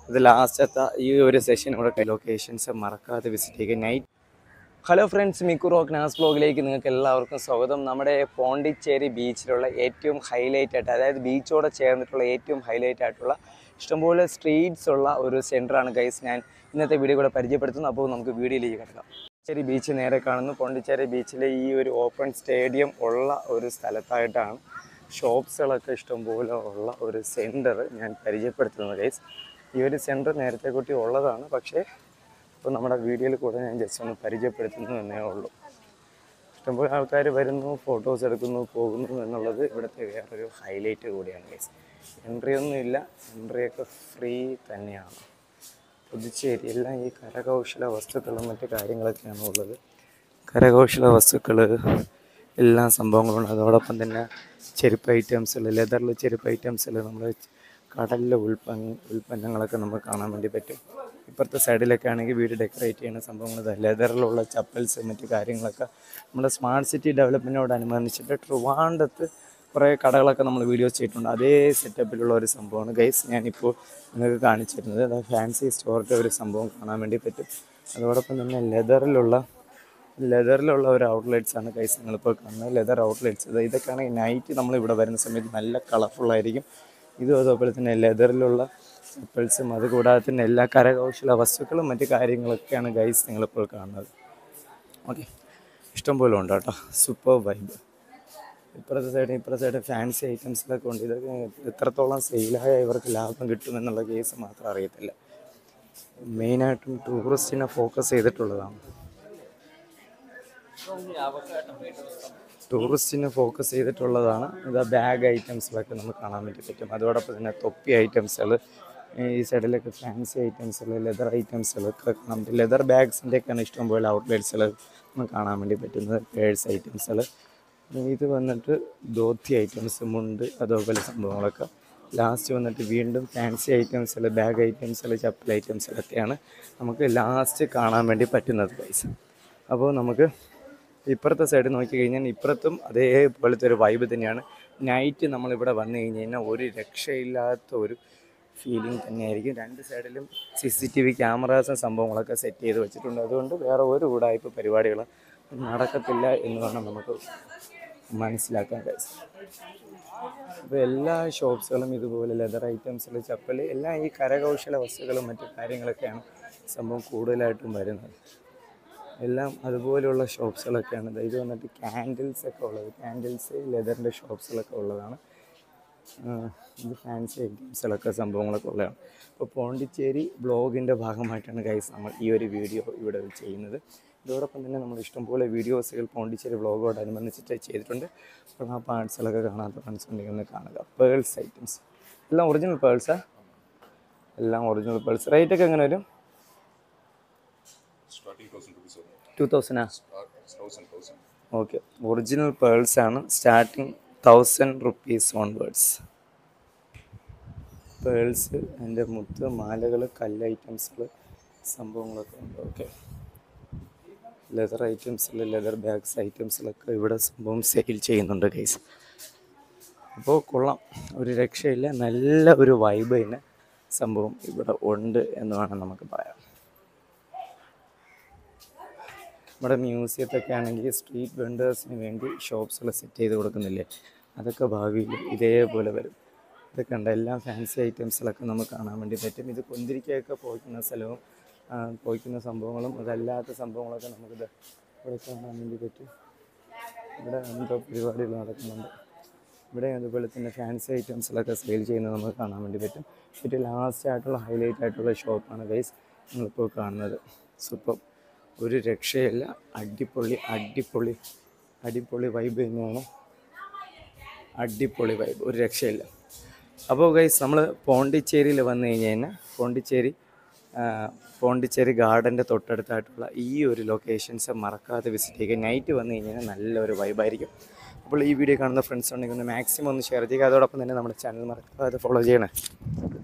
ഇത് ലാസ്റ്റത്തെ ഈ ഒരു സെഷൻ ഇവിടെ ലൊക്കേഷൻസ് മറക്കാതെ വിസിറ്റ് ചെയ്യുക നൈറ്റ് ഹലോ ഫ്രണ്ട്സ് മിക്കു റോക്ക് നാസ് ബ്ലോഗിലേക്ക് നിങ്ങൾക്ക് എല്ലാവർക്കും സ്വാഗതം നമ്മുടെ പോണ്ടിച്ചേരി ബീച്ചിലുള്ള ഏറ്റവും ഹൈലൈറ്റ് ആയിട്ട് അതായത് ബീച്ചോടെ ചേർന്നിട്ടുള്ള ഏറ്റവും ഹൈലൈറ്റ് ആയിട്ടുള്ള ഇഷ്ടംപോലെ സ്ട്രീറ്റ്സ് ഉള്ള ഒരു സെൻറ്ററാണ് ഗൈസ് ഞാൻ ഇന്നത്തെ വീഡിയോ കൂടെ പരിചയപ്പെടുത്തുന്നു അപ്പോൾ നമുക്ക് വീഡിയോയിലേക്ക് കിടക്കാം പോണ്ടിച്ചേരി ബീച്ച് നേരെ കാണുന്നു പോണ്ടിച്ചേരി ബീച്ചിലെ ഈ ഒരു ഓപ്പൺ സ്റ്റേഡിയം ഉള്ള ഒരു സ്ഥലത്തായിട്ടാണ് ഷോപ്സുകളൊക്കെ ഇഷ്ടംപോലെ ഉള്ള ഒരു സെൻറ്റർ ഞാൻ പരിചയപ്പെടുത്തുന്നത് ഗൈസ് ഈ ഒരു സെൻറ്റർ നേരത്തെ കൂട്ടി ഉള്ളതാണ് പക്ഷേ ഇപ്പോൾ നമ്മുടെ വീഡിയോയിൽ കൂടെ ഞാൻ ജസ്റ്റ് ഒന്ന് പരിചയപ്പെടുത്തുന്നു എന്നേ ഉള്ളൂ ഇഷ്ടംപോലെ ആൾക്കാർ വരുന്നു ഫോട്ടോസ് എടുക്കുന്നു പോകുന്നു എന്നുള്ളത് ഇവിടുത്തെ വേറൊരു ഹൈലൈറ്റ് കൂടിയാണ് ഗൈസ് എൻട്രി ഒന്നും ഇല്ല എൻട്രിയൊക്കെ ഫ്രീ തന്നെയാണ് പുതുച്ചേരി എല്ലാം ഈ കരകൗശല വസ്തുക്കളും മറ്റു കാര്യങ്ങളൊക്കെയാണ് ഉള്ളത് കരകൗശല വസ്തുക്കൾ എല്ലാ സംഭവങ്ങളുണ്ട് അതോടൊപ്പം തന്നെ ചെരുപ്പ് ഐറ്റംസുകൾ ലെതറിൽ ചെരുപ്പ് ഐറ്റംസുകൾ നമ്മൾ കടലിലെ ഉൽപ്പന്ന ഉൽപ്പന്നങ്ങളൊക്കെ നമുക്ക് കാണാൻ വേണ്ടി പറ്റും ഇപ്പുറത്തെ സൈഡിലൊക്കെ ആണെങ്കിൽ വീട് ഡെക്കറേറ്റ് ചെയ്യുന്ന സംഭവങ്ങൾ ലെതറിലുള്ള ചപ്പൽസ് മറ്റു കാര്യങ്ങളൊക്കെ നമ്മുടെ സ്മാർട്ട് സിറ്റി ഡെവലപ്മെൻറ്റിനോടനുബന്ധിച്ചിട്ട് ട്രിവാൻഡത്ത് കുറേ കടകളൊക്കെ നമ്മൾ വീഡിയോസ് ചെയ്തിട്ടുണ്ട് അതേ സെറ്റപ്പിലുള്ള ഒരു സംഭവമാണ് ഗൈസ് ഞാനിപ്പോൾ നിങ്ങൾക്ക് കാണിച്ചു തരുന്നത് അതായത് ഫാൻസി സ്റ്റോറിൻ്റെ ഒരു സംഭവം കാണാൻ വേണ്ടി പറ്റും അതോടൊപ്പം തന്നെ ലെതറിലുള്ള ലെതറിലുള്ള ഒരു ഔട്ട്ലെറ്റ്സ് ആണ് ഗൈസ് നിങ്ങളിപ്പോൾ കാണുന്നത് ലെതർ ഔട്ട്ലെറ്റ്സ് ഇതൊക്കെയാണെങ്കിൽ നൈറ്റ് നമ്മൾ ഇവിടെ വരുന്ന സമയത്ത് നല്ല കളർഫുള്ളായിരിക്കും ഇതും അതുപോലെ തന്നെ ലെതറിലുള്ള ചപ്പൽസും അതുകൂടാതെ തന്നെ എല്ലാ കരകൗശല വസ്തുക്കളും മറ്റു കാര്യങ്ങളൊക്കെയാണ് ഗൈസ് നിങ്ങളിപ്പോൾ കാണുന്നത് ഓക്കെ ഇഷ്ടംപോലെ ഉണ്ട് കേട്ടോ സൂപ്പർ വൈബ് ഇപ്പുറത്തെ സൈഡ് ഇപ്പുറത്തെ സൈഡ് ഫാൻസി ഐറ്റംസിലൊക്കെ ഉണ്ട് ഇതൊക്കെ എത്രത്തോളം സെയിലായ ഇവർക്ക് ലാഭം കിട്ടുമെന്നുള്ള കേസ് മാത്രം അറിയത്തില്ല മെയിനായിട്ടും ടൂറിസ്റ്റിനെ ഫോക്കസ് ചെയ്തിട്ടുള്ളതാണ് ടൂറിസ്റ്റിനെ ഫോക്കസ് ചെയ്തിട്ടുള്ളതാണ് ഇത് ബാഗ് ഐറ്റംസിലൊക്കെ നമുക്ക് കാണാൻ വേണ്ടി പറ്റും അതോടൊപ്പം തന്നെ തൊപ്പി ഐറ്റംസുകൾ ഈ സൈഡിലൊക്കെ ഫാൻസി ഐറ്റംസുകൾ ലെതർ ഐറ്റംസുകളൊക്കെ കാണാൻ പറ്റും ലെതർ ബാഗ്സിൻ്റെയൊക്കെയാണ് ഇഷ്ടംപോലെ ഔട്ട്ലെറ്റ്സുകൾ നമുക്ക് കാണാൻ വേണ്ടി പറ്റുന്നത് പേഴ്സ് ഐറ്റംസുകൾ ഇത് വന്നിട്ട് ധോത്തി ഐറ്റംസ് മുണ്ട് അതേപോലെ സംഭവങ്ങളൊക്കെ ലാസ്റ്റ് വന്നിട്ട് വീണ്ടും ഫാൻസി ഐറ്റംസുകൾ ബാഗ് ഐറ്റംസുകൾ ചപ്പൽ ഐറ്റംസുകളൊക്കെയാണ് നമുക്ക് ലാസ്റ്റ് കാണാൻ വേണ്ടി പറ്റുന്നത് പൈസ അപ്പോൾ നമുക്ക് ഇപ്പുറത്തെ സൈഡ് നോക്കി കഴിഞ്ഞാൽ ഇപ്പുറത്തും അതേപോലത്തെ ഒരു വൈബ് തന്നെയാണ് നൈറ്റ് നമ്മളിവിടെ വന്നു കഴിഞ്ഞ് കഴിഞ്ഞാൽ ഒരു രക്ഷയില്ലാത്ത ഒരു ഫീലിംഗ് തന്നെയായിരിക്കും രണ്ട് സൈഡിലും സി സി ടി വി ക്യാമറാസും സംഭവങ്ങളൊക്കെ സെറ്റ് ചെയ്ത് വെച്ചിട്ടുണ്ട് അതുകൊണ്ട് വേറെ ഒരു ഉടായ്പ പരിപാടികൾ നടക്കത്തില്ല എന്ന് വേണം നമുക്ക് മനസ്സിലാക്കാൻ കഴിയും അപ്പോൾ എല്ലാ ഷോപ്സുകളും ഇതുപോലെ ലെതർ ഐറ്റംസിൽ ചപ്പൽ എല്ലാം ഈ കരകൗശല വസ്തുക്കളും മറ്റു കാര്യങ്ങളൊക്കെയാണ് സംഭവം കൂടുതലായിട്ടും വരുന്നത് എല്ലാം അതുപോലെയുള്ള ഷോപ്സുകളൊക്കെയാണ് ദാ ഇത് വന്നിട്ട് ക്യാൻഡിൽസ് ഒക്കെ ഉള്ളത് ക്യാൻഡിൽസ് ലെതറിൻ്റെ ഷോപ്സുകളൊക്കെ ഉള്ളതാണ് ആഹ് ഇത് ഫാൻസി ഐറ്റംസുകളൊക്കെ സംഭവങ്ങളൊക്കെ ഉള്ളതാണ് അപ്പോൾ പോണ്ടിച്ചേരി ബ്ലോഗിൻ്റെ ഭാഗമായിട്ടാണ് ഗൈസ് നമ്മൾ ഈ ഒരു വീഡിയോ ഇവിടെ ചെയ്യുന്നത് ഇതോടൊപ്പം തന്നെ നമ്മൾ ഇഷ്ടംപോലെ വീഡിയോസുകൾ പോണ്ടിച്ചേരി ബ്ലോഗോടനുബന്ധിച്ചിട്ട് ചെയ്തിട്ടുണ്ട് അപ്പോൾ ആ പാർട്സുകളൊക്കെ കാണാത്ത ഫ്രണ്ട്സ് ഉണ്ടെങ്കിൽ ഒന്ന് കാണുക പേൾസ് ഐറ്റംസ് എല്ലാം ഒറിജിനൽ പേൾസാ എല്ലാം ഒറിജിനൽ പേൾസ് റേറ്റ് ഒക്കെ എങ്ങനെ വരും starting thousand rupees only. Two തൗസൻഡാ Uh, thousand, thousand. Okay original pearls ആണ് starting thousand rupees onwards pearls അതിൻ്റെ മുത്ത് മാലകൾ കല്ല് ഐറ്റംസുകൾ സംഭവങ്ങളൊക്കെ ഉണ്ട് ഓക്കെ ലെതർ ഐറ്റംസിൽ ലെതർ ബാഗ്സ് ഐറ്റംസിലൊക്കെ ഇവിടെ സംഭവം സെയിൽ ചെയ്യുന്നുണ്ട് ഗൈസ് അപ്പോൾ കൊള്ളാം ഒരു രക്ഷയില്ല നല്ല ഒരു വൈബ് തന്നെ സംഭവം ഇവിടെ ഉണ്ട് എന്ന് വേണം നമുക്ക് പറയാം നമ്മുടെ മ്യൂസിയത്തൊക്കെ ആണെങ്കിൽ സ്ട്രീറ്റ് വെണ്ടേഴ്സിന് വേണ്ടി ഷോപ്സുകൾ സെറ്റ് ചെയ്ത് കൊടുക്കുന്നില്ലേ അതൊക്കെ ഭാവിയിൽ ഇതേപോലെ വരും ഇതൊക്കെ ഉണ്ട് എല്ലാ ഫാൻസി ഐറ്റംസിലൊക്കെ നമുക്ക് കാണാൻ വേണ്ടി പറ്റും ഇത് കുന്തിരിക്കയൊക്കെ പോയിക്കുന്ന സ്ഥലവും ആ, പോയിക്കുന്ന സംഭവങ്ങളും അതല്ലാത്ത സംഭവങ്ങളൊക്കെ നമുക്കിത് ഇവിടെ കാണാൻ വേണ്ടി പറ്റും ഇവിടെ എന്തോ പരിപാടികൾ നടക്കുന്നുണ്ട് ഇവിടെ അതുപോലെ തന്നെ ഫാൻസി ഐറ്റംസിലൊക്കെ സെയിൽ ചെയ്യുന്നത് നമുക്ക് കാണാൻ വേണ്ടി പറ്റും ഏറ്റവും ലാസ്റ്റ് ആയിട്ടുള്ള ഹൈലൈറ്റ് ആയിട്ടുള്ള ഷോപ്പാണ് ഗൈസ് നിങ്ങളിപ്പോൾ കാണുന്നത് സൂപ്പർ ഒരു രക്ഷയില്ല അടിപൊളി അടിപൊളി അടിപൊളി വൈബ് തന്നെയാണ് അടിപൊളി വൈബ് ഒരു രക്ഷയില്ല അപ്പോൾ ഗൈസ് നമ്മൾ പോണ്ടിച്ചേരിയിൽ വന്നു കഴിഞ്ഞ് കഴിഞ്ഞാൽ പോണ്ടിച്ചേരി ആ, പോണ്ടിച്ചേരി ഗാർഡൻ്റെ തൊട്ടടുത്തായിട്ടുള്ള ഈ ഒരു ലൊക്കേഷൻസ് മറക്കാതെ വിസിറ്റ് ചെയ്യുക നൈറ്റ് വന്നു കഴിഞ്ഞാൽ നല്ലൊരു വൈബായിരിക്കും അപ്പോൾ ഈ വീഡിയോ കാണുന്ന ഫ്രണ്ട്സ് ഉണ്ടെങ്കിൽ ഒന്ന് മാക്സിമം ഒന്ന് ഷെയർ ചെയ്യുക അതോടൊപ്പം തന്നെ നമ്മുടെ ചാനൽ മറക്കാതെ ഫോളോ ചെയ്യണേ